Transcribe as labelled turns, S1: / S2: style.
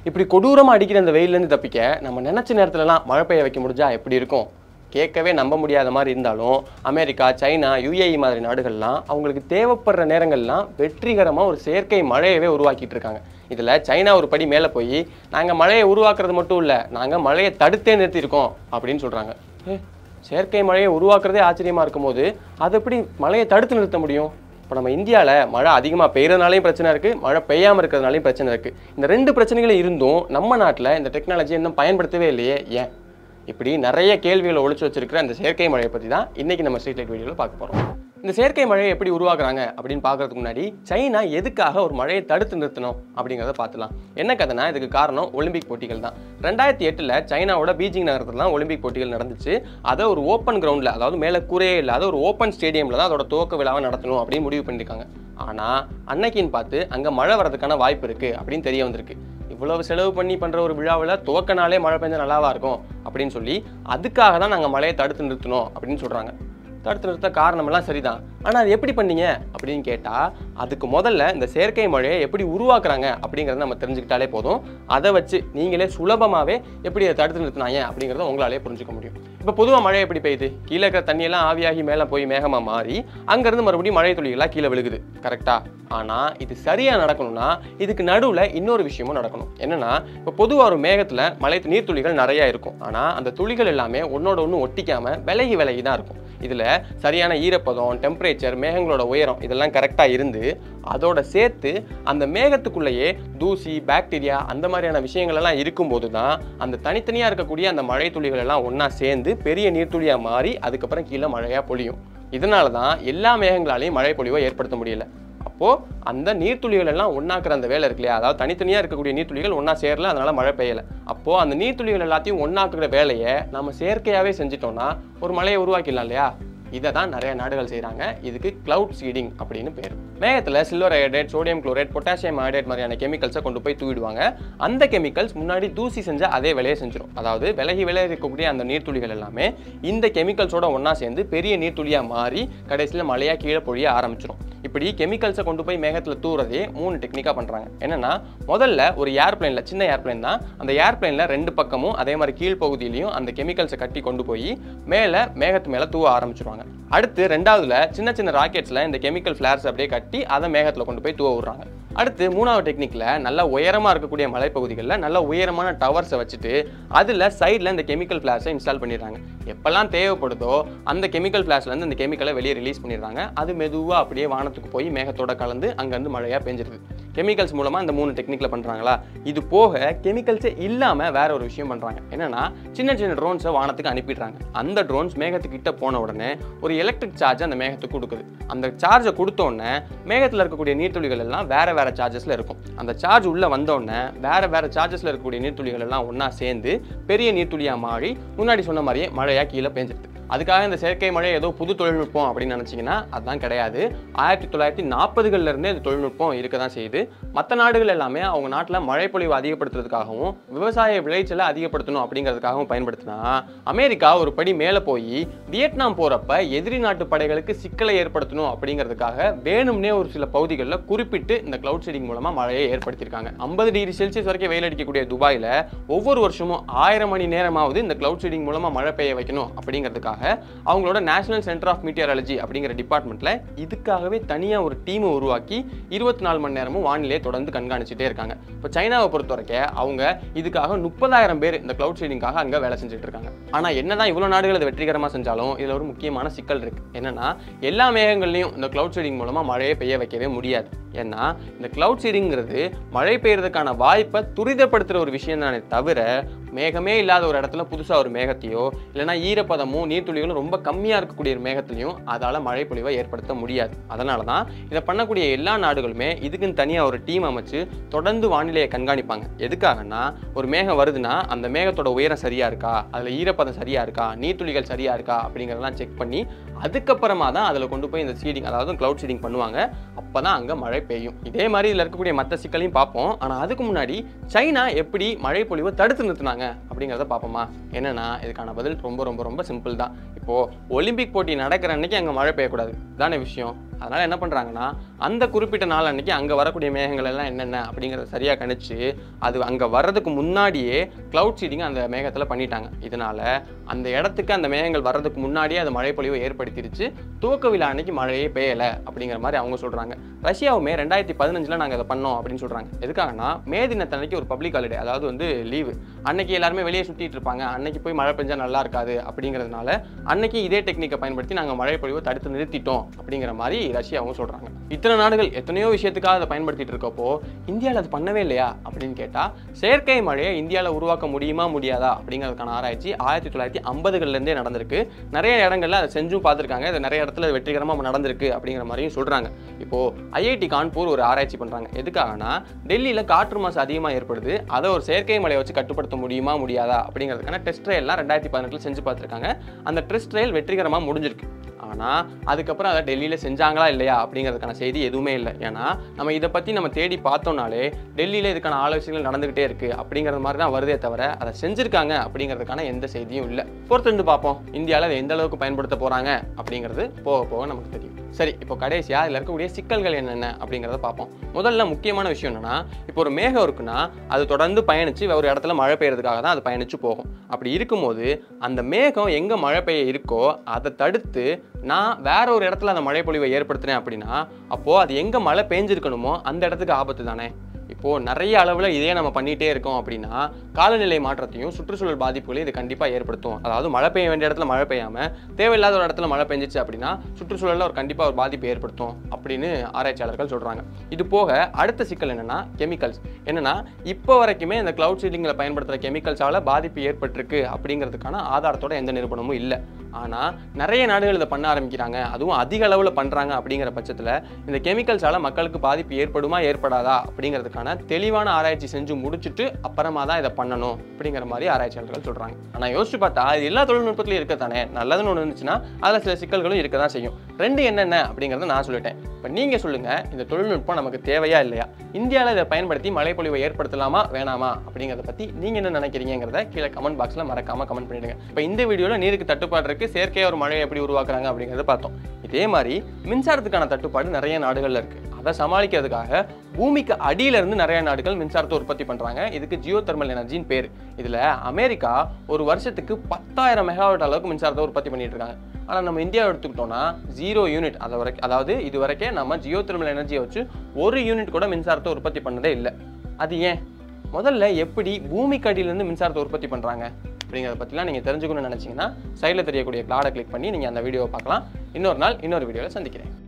S1: இப்படி கொடூரமாக அடிக்கிற அந்த வெயிலேருந்து தப்பிக்க நம்ம நினச்ச நேரத்துலலாம் மழை பெய்ய வைக்க முடிஞ்சா எப்படி இருக்கும் கேட்கவே நம்ப முடியாத மாதிரி இருந்தாலும் அமெரிக்கா சைனா யுஏஇ மாதிரி நாடுகள்லாம் அவங்களுக்கு தேவைப்படுற நேரங்கள்லாம் வெற்றிகரமாக ஒரு செயற்கை மழையவே உருவாக்கிட்டு இருக்காங்க இதில் சைனா ஒரு படி மேலே போய் நாங்கள் மழையை உருவாக்குறது மட்டும் இல்லை நாங்கள் மழையை தடுத்தே நிறுத்தியிருக்கோம் அப்படின்னு சொல்கிறாங்க ஏ செயற்கை மழையை உருவாக்குறதே ஆச்சரியமாக இருக்கும்போது அதை எப்படி மழையை தடுத்து நிறுத்த முடியும் இப்போ நம்ம இந்தியாவில் மழை அதிகமாக பெய்யறதுனாலையும் பிரச்சனை இருக்குது மழை பெய்யாமல் இருக்கிறதுனாலையும் பிரச்சனை இருக்குது இந்த ரெண்டு பிரச்சனைகளும் இருந்தும் நம்ம நாட்டில் இந்த டெக்னாலஜி இன்னும் பயன்படுத்தவே இல்லையே ஏன் இப்படி நிறைய கேள்விகளை ஒழிச்சு வச்சிருக்கிற அந்த செயற்கை மழையை பற்றி தான் இன்னைக்கு நம்ம ஸ்ட்ரீட் லைட் வீடியோவில் பார்க்க போகிறோம் இந்த செயற்கை மழையை எப்படி உருவாக்குறாங்க அப்படின்னு பார்க்கறதுக்கு முன்னாடி சைனா எதுக்காக ஒரு மழையை தடுத்து நிறுத்தணும் அப்படிங்கிறத பார்த்துலாம் என்ன கதைனா இதுக்கு காரணம் ஒலிம்பிக் போட்டிகள் தான் ரெண்டாயிரத்தி எட்டில் சைனாவோட பீஜிங் நகரத்தில் தான் ஒலிம்பிக் போட்டிகள் நடந்துச்சு அதை ஒரு ஓப்பன் கிரவுண்டில் அதாவது மேலே கூரையே இல்லாத ஒரு ஓப்பன் ஸ்டேடியமில் தான் அதோட துவக்க விழாவை நடத்தணும் அப்படின்னு முடிவு பண்ணியிருக்காங்க ஆனால் அன்னைக்குன்னு பார்த்து அங்கே மழை வரதுக்கான வாய்ப்பு இருக்குது அப்படின்னு தெரிய வந்திருக்கு இவ்வளவு செலவு பண்ணி பண்ணுற ஒரு விழாவில் துவக்க நாளே மழை பெஞ்சா நல்லாவா இருக்கும் அப்படின்னு சொல்லி அதுக்காக தான் நாங்கள் மழையை தடுத்து நிறுத்தணும் அப்படின்னு சொல்கிறாங்க தடுத்து நிறுத்த காரணமெல்லாம் சரிதான் ஆனால் அது எப்படி பண்ணீங்க அப்படின்னு கேட்டால் அதுக்கு முதல்ல இந்த செயற்கை மழையை எப்படி உருவாக்குறாங்க அப்படிங்கிறத நம்ம தெரிஞ்சுக்கிட்டாலே போதும் அதை வச்சு நீங்களே சுலபமாகவே எப்படி அதை தடுத்து நிறுத்தினாங்க அப்படிங்கிறத உங்களாலே புரிஞ்சுக்க முடியும் இப்போ பொதுவாக மழை எப்படி பெய்யுது கீழே இருக்கிற தண்ணியெல்லாம் ஆவியாகி மேலே போய் மேகமாக மாறி அங்கேருந்து மறுபடியும் மழை துளிகளாக கீழே விழுகுது கரெக்டாக ஆனால் இது சரியாக நடக்கணும்னா இதுக்கு நடுவில் இன்னொரு விஷயமும் நடக்கணும் என்னன்னா இப்போ பொதுவாக ஒரு மேகத்தில் மழை நீர்த்துளிகள் நிறையா இருக்கும் ஆனால் அந்த துளிகள் எல்லாமே ஒன்னோட ஒன்று ஒட்டிக்காமல் விலகி விலகி தான் இருக்கும் இதில் சரியான ஈரப்பதம் டெம்பரேச்சர் மேகங்களோட உயரம் இதெல்லாம் கரெக்டாக இருந்து அதோட சேர்த்து அந்த மேகத்துக்குள்ளேயே தூசி பாக்டீரியா அந்த மாதிரியான விஷயங்கள் எல்லாம் இருக்கும்போது தான் அந்த தனித்தனியாக இருக்கக்கூடிய அந்த மழை துளிகள் எல்லாம் ஒன்றா சேர்ந்து பெரிய நீர்த்துளியாக மாறி அதுக்கப்புறம் கீழே மழையாக பொழியும் இதனால தான் எல்லா மேகங்களாலையும் மழை பொழிவை ஏற்படுத்த முடியல அப்போது அந்த நீர்த்துளிகள் எல்லாம் ஒன்றாக்குற அந்த வேலை இருக்கு இல்லையா அதாவது தனித்தனியாக இருக்கக்கூடிய நீர்த்துளிகள் ஒன்றா சேரல அதனால மழை பெய்யலை அப்போது அந்த நீர்த்துளிகள் எல்லாத்தையும் ஒன்றாக்குற வேலையை நம்ம செயற்கையாகவே செஞ்சிட்டோம்னா ஒரு மழையை உருவாக்கிடலாம் இல்லையா இதை தான் நிறைய நாடுகள் செய்கிறாங்க இதுக்கு கிளவுட் சீடிங் அப்படின்னு பேர் மேகத்தில் silver iodide sodium chloride potassium iodide மாதிரியான கெமிக்கல்ஸை கொண்டு போய் தூவிடுவாங்க அந்த கெமிக்கல்ஸ் முன்னாடி தூசி செஞ்ச அதே வேலையை செஞ்சிடும் அதாவது விலகி விலகி இருக்கக்கூடிய அந்த நீர்த்துளிகள் எல்லாமே இந்த கெமிக்கல்ஸோட ஒன்றா சேர்ந்து பெரிய நீர்த்துளியாக மாறி கடைசியில் மழையாக கீழே பொழிய ஆரம்பிச்சிடும் இப்படி கெமிக்கல்ஸை கொண்டு போய் மேகத்தில் தூறதே மூணு டெக்னிக்காக பண்ணுறாங்க என்னன்னா முதல்ல ஒரு ஏர்பிளைனில் சின்ன ஏர்பிளைன் தான் அந்த ஏர்பிளைனில் ரெண்டு பக்கமும் அதே மாதிரி கீழ்ப்பகுதியிலையும் அந்த கெமிக்கல்ஸை கட்டி கொண்டு போய் மேலே மேகத்து மேலே தூவ ஆரம்பிச்சிருவாங்க அடுத்து ரெண்டாவதுல சின்ன சின்ன ராக்கெட்ஸில் இந்த கெமிக்கல் ஃப்ளேர்ஸ் அப்படியே கட்டி அதை மேகத்தில் கொண்டு போய் தூவ விடுறாங்க அடுத்து மூணாவது டெக்னிக்கில் நல்ல உயரமாக இருக்கக்கூடிய மலைப்பகுதிகளில் நல்ல உயரமான டவர்ஸை வச்சுட்டு அதில் சைடில் இந்த கெமிக்கல் ஃப்ளாஷை இன்ஸ்டால் பண்ணிடுறாங்க எப்பெல்லாம் தேவைப்படுதோ அந்த கெமிக்கல் ஃப்ளாஷ்லேருந்து இந்த கெமிக்கலை வெளியே ரிலீஸ் பண்ணிடுறாங்க அது மெதுவாக அப்படியே வானத்துக்கு போய் மேகத்தோட கலந்து அங்கேருந்து மழையாக பெஞ்சிருது கெமிக்கல்ஸ் மூலமாக இந்த மூணு டெக்னிக்கில் பண்ணுறாங்களா இது போக கெமிக்கல்ஸே இல்லாமல் வேற ஒரு விஷயம் பண்ணுறாங்க என்னன்னா சின்ன சின்ன ட்ரோன்ஸை வானத்துக்கு அனுப்பிடுறாங்க அந்த ட்ரோன்ஸ் மேகத்துக்கிட்ட போன உடனே ஒரு எலக்ட்ரிக் சார்ஜ் அந்த மேகத்துக்கு கொடுக்குது அந்த சார்ஜை கொடுத்த உடனே மேகத்தில் இருக்கக்கூடிய நீர்த்துளிகள் எல்லாம் வேற வேற சார்ஜஸ்ல இருக்கும் அந்த சார்ஜ் உள்ள வந்த உடனே வேற வேற சார்ஜஸ்ல இருக்கக்கூடிய நீர்த்துளிகள் எல்லாம் ஒண்ணா சேர்ந்து பெரிய நீர்த்துளியா மாறி முன்னாடி சொன்ன மாதிரியே மழையா கீழே பெஞ்சிருது அதுக்காக இந்த செயற்கை மழை ஏதோ புது தொழில்நுட்பம் அப்படின்னு நினச்சிங்கன்னா அதுதான் கிடையாது ஆயிரத்தி தொள்ளாயிரத்தி நாற்பதுகளில் இருந்தே இந்த தொழில்நுட்பம் இருக்க தான் செய்யுது மற்ற நாடுகள் எல்லாமே அவங்க நாட்டில் மழைப்பொழிவு அதிகப்படுத்துறதுக்காகவும் விவசாய விளைச்சலை அதிகப்படுத்தணும் அப்படிங்கிறதுக்காகவும் பயன்படுத்தினா அமெரிக்கா ஒரு படி மேலே போய் வியட்நாம் போகிறப்ப எதிரி நாட்டு படைகளுக்கு சிக்கலை ஏற்படுத்தணும் அப்படிங்கிறதுக்காக வேணும்னே ஒரு சில பகுதிகளில் குறிப்பிட்டு இந்த கிளவுட் சீடிங் மூலமாக மழையை ஏற்படுத்தியிருக்காங்க ஐம்பது டிகிரி செல்சியஸ் வரைக்கும் வெயில் அடிக்கக்கூடிய துபாயில் ஒவ்வொரு வருஷமும் ஆயிரம் மணி நேரமாவது இந்த கிளவுட் சீடிங் மூலமாக மழை பெய்ய வைக்கணும் அப்படிங்கிறதுக்காக அவங்களோட நேஷனல் சென்டர் ஆஃப் மீட்டியாலஜி அப்படிங்கிற டிபார்ட்மெண்ட்டில் இதுக்காகவே தனியாக ஒரு டீமை உருவாக்கி இருபத்தி நாலு மணி நேரமும் வானிலையை தொடர்ந்து கண்காணிச்சுட்டே இருக்காங்க இப்போ சைனாவை பொறுத்த வரைக்கும் அவங்க இதுக்காக முப்பதாயிரம் பேர் இந்த கிளவுட் சீடிங்காக அங்கே வேலை செஞ்சுட்டு இருக்காங்க ஆனால் என்னதான் இவ்வளோ நாடுகள் இதை வெற்றிகரமாக செஞ்சாலும் இதில் ஒரு முக்கியமான சிக்கல் இருக்கு என்னன்னா எல்லா மேகங்கள்லையும் இந்த கிளவுட் சீடிங் மூலமாக மழையை பெய்ய வைக்கவே முடியாது ஏன்னா இந்த கிளவுட் சீடிங்கிறது மழை பெய்யறதுக்கான வாய்ப்பை துரிதப்படுத்துகிற ஒரு விஷயம் தானே தவிர மேகமே இல்லாத ஒரு இடத்துல புதுசாக ஒரு மேகத்தையோ இல்லைன்னா ஈரப்பதமும் நீர்த்துளிகளும் ரொம்ப கம்மியாக இருக்கக்கூடிய ஒரு மேகத்துலையும் அதால் மழை பொழிவை ஏற்படுத்த முடியாது அதனால தான் இதை பண்ணக்கூடிய எல்லா நாடுகளுமே இதுக்குன்னு தனியாக ஒரு டீம் அமைச்சு தொடர்ந்து வானிலையை கண்காணிப்பாங்க எதுக்காகன்னா ஒரு மேகம் வருதுன்னா அந்த மேகத்தோட உயரம் சரியா இருக்கா அதில் ஈரப்பதம் சரியா இருக்கா நீர்த்துளிகள் சரியா இருக்கா அப்படிங்கிறதெல்லாம் செக் பண்ணி அதுக்கப்புறமா தான் அதில் கொண்டு போய் இந்த சீடிங் அதாவது கிளவுட் சீடிங் பண்ணுவாங்க அப்போ தான் அங்கே மழை பெய்யும் இதே மாதிரி இதில் இருக்கக்கூடிய மற்ற சிக்கலையும் பார்ப்போம் ஆனால் அதுக்கு முன்னாடி சைனா எப்படி மழை பொழிவை தடுத்து நிறுத்துனாங்க அப்படிங்கிறத பார்ப்போமா என்னன்னா இதுக்கான பதில் ரொம்ப ரொம்ப ரொம்ப சிம்பிள் தான் இப்போது ஒலிம்பிக் போட்டி நடக்கிற அன்னைக்கு அங்கே மழை பெய்யக்கூடாது தானே விஷயம் அதனால் என்ன பண்ணுறாங்கன்னா அந்த குறிப்பிட்ட நாள் அன்னைக்கு அங்கே வரக்கூடிய மேகங்கள் எல்லாம் என்னென்ன அப்படிங்கிறத சரியாக கணிச்சு அது அங்கே வர்றதுக்கு முன்னாடியே க்ளவுட் சீடிங் அந்த மேகத்தில் பண்ணிட்டாங்க இதனால் அந்த இடத்துக்கு அந்த மேகங்கள் வர்றதுக்கு முன்னாடியே அது மழைப்பொழிவை ஏற்படுத்திடுச்சு துவக்க விழா அன்னைக்கு மழையே பெய்யலை அப்படிங்கிற மாதிரி அவங்க சொல்கிறாங்க ரஷ்யாவுமே ரெண்டாயிரத்தி பதினஞ்சில் நாங்கள் அதை பண்ணோம் அப்படின்னு சொல்கிறாங்க எதுக்காகனா மே தினத்தன்னைக்கு ஒரு பப்ளிக் ஹாலிடே அதாவது வந்து லீவு அன்னைக்கு எல்லாருமே வெளியே சுற்றிட்டு இருப்பாங்க அன்னைக்கு போய் மழை பெஞ்சா நல்லா இருக்காது அப்படிங்கிறதுனால அன்னைக்கு இதே டெக்னிக்கை பயன்படுத்தி நாங்கள் மழை பொழிவை தடுத்து நிறுத்திட்டோம் அப்படிங்கிற மாதிரி ரஷ்யாவும் சொல்கிறாங்க இத்தனை நாடுகள் எத்தனையோ விஷயத்துக்காக அதை பயன்படுத்திட்டு இருக்கப்போ இந்தியாவில் அது பண்ணவே இல்லையா அப்படின்னு கேட்டால் செயற்கை மழையை இந்தியாவில் உருவாக்க முடியுமா முடியாதா அப்படிங்கிறதுக்கான ஆராய்ச்சி ஆயிரத்தி தொள்ளாயிரத்தி ஐம்பதுகள்லேருந்தே நடந்திருக்கு நிறைய இடங்கள்ல அதை செஞ்சும் பார்த்துருக்காங்க இது நிறைய இடத்துல வெற்றிகரமாக நடந்திருக்கு அப்படிங்கிற மாதிரியும் சொல்கிறாங்க இப்போது ஐஐடி கான்பூர் ஒரு ஆராய்ச்சி பண்ணுறாங்க எதுக்காகனா டெல்லியில் காற்று மாசு அதிகமாக ஏற்படுது அதை ஒரு செயற்கை மழையை வச்சு கட்டுப்படுத்த முடியுமா முடியாதா அப்படிங்கிறதுக்கான டெஸ்ட் ட்ரையல்லாம் ரெண்டாயிரத்தி பதினெட்டில் செஞ்சு பார்த்துருக்காங்க அந்த டெஸ்ட் ட்ரையல் வெற்றிகரமாக முடிஞ்சிருக்கு ஆனால் அதுக்கப்புறம் அதை டெல்லியில் செஞ்சாங்களா இல்லையா அப்படிங்கிறதுக்கான செய்தி எதுவுமே இல்லை ஏன்னா நம்ம இதை பற்றி நம்ம தேடி பார்த்தோம்னாலே டெல்லியில் இதுக்கான ஆலோசனைகள் நடந்துகிட்டே இருக்குது அப்படிங்கிறது மாதிரி தான் வருதே தவிர அதை செஞ்சுருக்காங்க அப்படிங்கிறதுக்கான எந்த செய்தியும் இல்லை பொறுத்திருந்து பார்ப்போம் இந்தியாவில் அதை எந்த அளவுக்கு பயன்படுத்த போகிறாங்க அப்படிங்கிறது போக போக நமக்கு தெரியும் சரி இப்போ கடைசியாக இதில் இருக்கக்கூடிய சிக்கல்கள் என்னென்ன அப்படிங்கிறத பார்ப்போம் முதல்ல முக்கியமான விஷயம் என்னன்னா இப்போ ஒரு மேகம் இருக்குன்னா அது தொடர்ந்து பயணித்து ஒரு இடத்துல மழை பெய்யறதுக்காக தான் அது பயணித்து போகும் அப்படி இருக்கும்போது அந்த மேகம் எங்கே மழை பெய்ய இருக்கோ அதை தடுத்து நான் வேற ஒரு இடத்துல அந்த மழை பொழிவை ஏற்படுத்தினேன் அப்படின்னா அப்போது அது எங்கே மழை பெஞ்சிருக்கணுமோ அந்த இடத்துக்கு ஆபத்து தானே இப்போது நிறைய அளவில் இதே நம்ம பண்ணிகிட்டே இருக்கோம் அப்படின்னா காலநிலை மாற்றத்தையும் சுற்றுச்சூழல் பாதிப்புகளையும் இது கண்டிப்பாக ஏற்படுத்தும் அதாவது மழை பெய்ய வேண்டிய இடத்துல மழை பெய்யாமல் தேவையில்லாத ஒரு இடத்துல மழை பெஞ்சிச்சு அப்படின்னா சுற்றுச்சூழலில் ஒரு கண்டிப்பாக ஒரு பாதிப்பு ஏற்படுத்தும் அப்படின்னு ஆராய்ச்சியாளர்கள் சொல்கிறாங்க இது போக அடுத்த சிக்கல் என்னென்னா கெமிக்கல்ஸ் என்னென்னா இப்போ வரைக்குமே இந்த கிளவுட் சீடிங்கில் பயன்படுத்துகிற கெமிக்கல்ஸால் பாதிப்பு ஏற்பட்டிருக்கு அப்படிங்கிறதுக்கான ஆதாரத்தோட எந்த நிரூபணமும் இல்லை ஆனால் நிறைய நாடுகள் இதை பண்ண ஆரம்பிக்கிறாங்க அதுவும் அதிக அளவில் பண்ணுறாங்க அப்படிங்கிற பட்சத்தில் இந்த கெமிக்கல்ஸால் மக்களுக்கு பாதிப்பு ஏற்படுமா ஏற்படாதா அப்படிங்கிறதுக்கான தெளிவான ஆராய்ச்சி செஞ்சு முடிச்சுட்டு அப்புறமா தான் இதை பண்ணணும் அப்படிங்கிற மாதிரி ஆராய்ச்சியாளர்கள் சொல்கிறாங்க ஆனால் யோசிச்சு பார்த்தா இது எல்லா தொழில்நுட்பத்திலையும் இருக்க தானே நல்லதுன்னு ஒன்று இருந்துச்சுன்னா அதில் சில சிக்கல்களும் இருக்க தான் செய்யும் ரெண்டு என்னென்ன அப்படிங்கிறத நான் சொல்லிட்டேன் இப்போ நீங்கள் சொல்லுங்கள் இந்த தொழில்நுட்பம் நமக்கு தேவையா இல்லையா இந்தியாவில் இதை பயன்படுத்தி மழைப்பொழிவை ஏற்படுத்தலாமா வேணாமா அப்படிங்கிறத பற்றி நீங்கள் என்ன நினைக்கிறீங்கிறத கீழே கமெண்ட் பாக்ஸில் மறக்காமல் கமெண்ட் பண்ணிடுங்க இப்போ இந்த வீடியோவில் நீருக்கு தட்டுப்பாடு இருக்குது செயற்கையாக ஒரு மழையை எப்படி உருவாக்குறாங்க அப்படிங்கிறத பார்த்தோம் இதே மாதிரி மின்சாரத்துக்கான தட்டுப்பாடு நிறைய நாடுகளில் இருக்குது அதை சமாளிக்கிறதுக்காக பூமிக்கு அடியில இருந்து நிறைய நாடுகள் மின்சாரத்தை உற்பத்தி பண்ணுறாங்க இதுக்கு ஜியோ தெர்மல் எனர்ஜின்னு பேர் இதில் அமெரிக்கா ஒரு வருஷத்துக்கு பத்தாயிரம் மெகாவாட் அளவுக்கு மின்சாரத்தை உற்பத்தி பண்ணிட்டு இருக்காங்க ஆனால் நம்ம இந்தியாவை எடுத்துக்கிட்டோம்னா ஜீரோ யூனிட் அதை வரைக்கும் அதாவது இது வரைக்கும் நம்ம ஜியோ தெர்மல் எனர்ஜியை வச்சு ஒரு யூனிட் கூட மின்சாரத்தை உற்பத்தி பண்ணதே இல்லை அது ஏன் முதல்ல எப்படி பூமிக்கு அடியிலேருந்து மின்சாரத்தை உற்பத்தி பண்ணுறாங்க அப்படிங்கிறத பற்றிலாம் நீங்கள் தெரிஞ்சுக்கணும்னு நினச்சிங்கன்னா சைடில் தெரியக்கூடிய கிளாடை கிளிக் பண்ணி நீங்கள் அந்த வீடியோவை பார்க்கலாம் இன்னொரு நாள் இன்னொரு வீடியோவில் சந்திக்கிறேன்